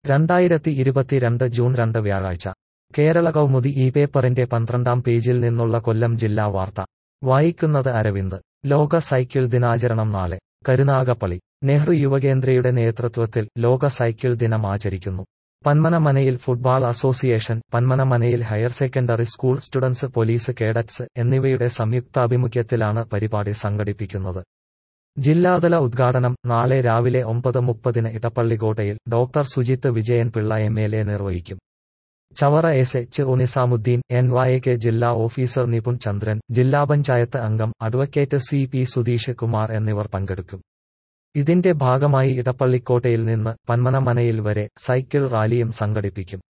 രണ്ടായിരത്തി ഇരുപത്തിരണ്ട് ജൂൺ രണ്ട് വ്യാഴാഴ്ച കേരള കൗമുദി ഈ പേപ്പറിന്റെ പന്ത്രണ്ടാം പേജിൽ നിന്നുള്ള കൊല്ലം ജില്ലാ വാർത്ത വായിക്കുന്നത് അരവിന്ദ് ലോക സൈക്കിൾ ദിനാചരണം നാളെ കരുനാഗപ്പള്ളി നെഹ്റു യുവകേന്ദ്രയുടെ നേതൃത്വത്തിൽ ലോക സൈക്കിൾ ദിനം ആചരിക്കുന്നു പന്മനമനയിൽ ഫുട്ബാൾ അസോസിയേഷൻ പന്മനമനയിൽ higher secondary school students police cadets എന്നിവയുടെ സംയുക്താഭിമുഖ്യത്തിലാണ് പരിപാടി സംഘടിപ്പിക്കുന്നത് ജില്ലാതല ഉദ്ഘാടനം നാളെ രാവിലെ ഒമ്പത് മുപ്പതിന് ഇടപ്പള്ളിക്കോട്ടയിൽ doctor Sujith Vijayan Pillai M L A നിർവഹിക്കും ചവറ എസ് എച്ച് ഒനിസാമുദ്ദീൻ എൻ വൈ കെ ജില്ലാ ഓഫീസർ നിപുൺ ചന്ദ്രൻ ജില്ലാ പഞ്ചായത്ത് അംഗം advocate C P Sudheesh Kumar എന്നിവർ പങ്കെടുക്കും ഇതിന്റെ ഭാഗമായി ഇടപ്പള്ളിക്കോട്ടയിൽ നിന്ന് പന്മനമനയിൽ വരെ സൈക്കിൾ റാലിയും സംഘടിപ്പിക്കും